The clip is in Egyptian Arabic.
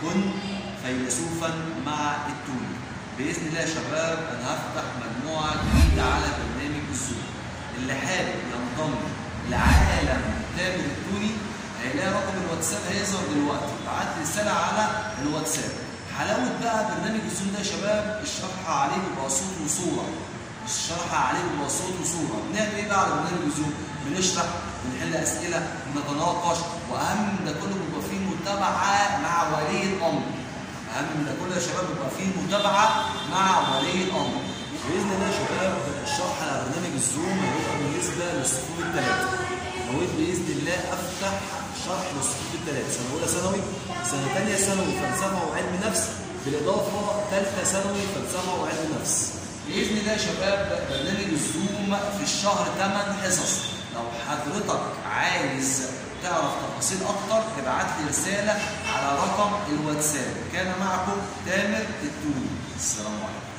كن فيلسوفا مع التوني باذن الله يا شباب انا هفتح مجموعه جديده على برنامج الزوم اللي حابب ينضم لعالم تامر التوني هيلاقي رقم الواتساب هيظهر دلوقتي ابعت لي رساله على الواتساب حلاوه بقى برنامج الزوم ده يا شباب الشرح عليه بيبقى صوت وصوره الشرح عليه بيبقى صوت وصوره بنعمل ايه بقى على برنامج الزوم بنشرح بنحل اسئله بنتناقش واهم من ده كله بيبقى فيه متابعه مع ولي الامر اهم من ده كله يا شباب بيبقى فيه متابعه مع ولي الامر باذن الله يا شباب الشرح على برنامج الزوم هيبقى بالنسبه للصفوف الثلاثه نويت باذن الله افتح شرح للصفوف الثلاثه سنه اولى ثانوي سنه ثانيه ثانوي فلسفه وعلم نفس بالاضافه ثالثه ثانوي فلسفه وعلم نفس باذن الله يا شباب برنامج الزوم في الشهر 8 حصص لو حضرتك عايز تعرف تفاصيل اكتر ابعت لي رساله على رقم الواتساب كان معكم تامر التوني السلام عليكم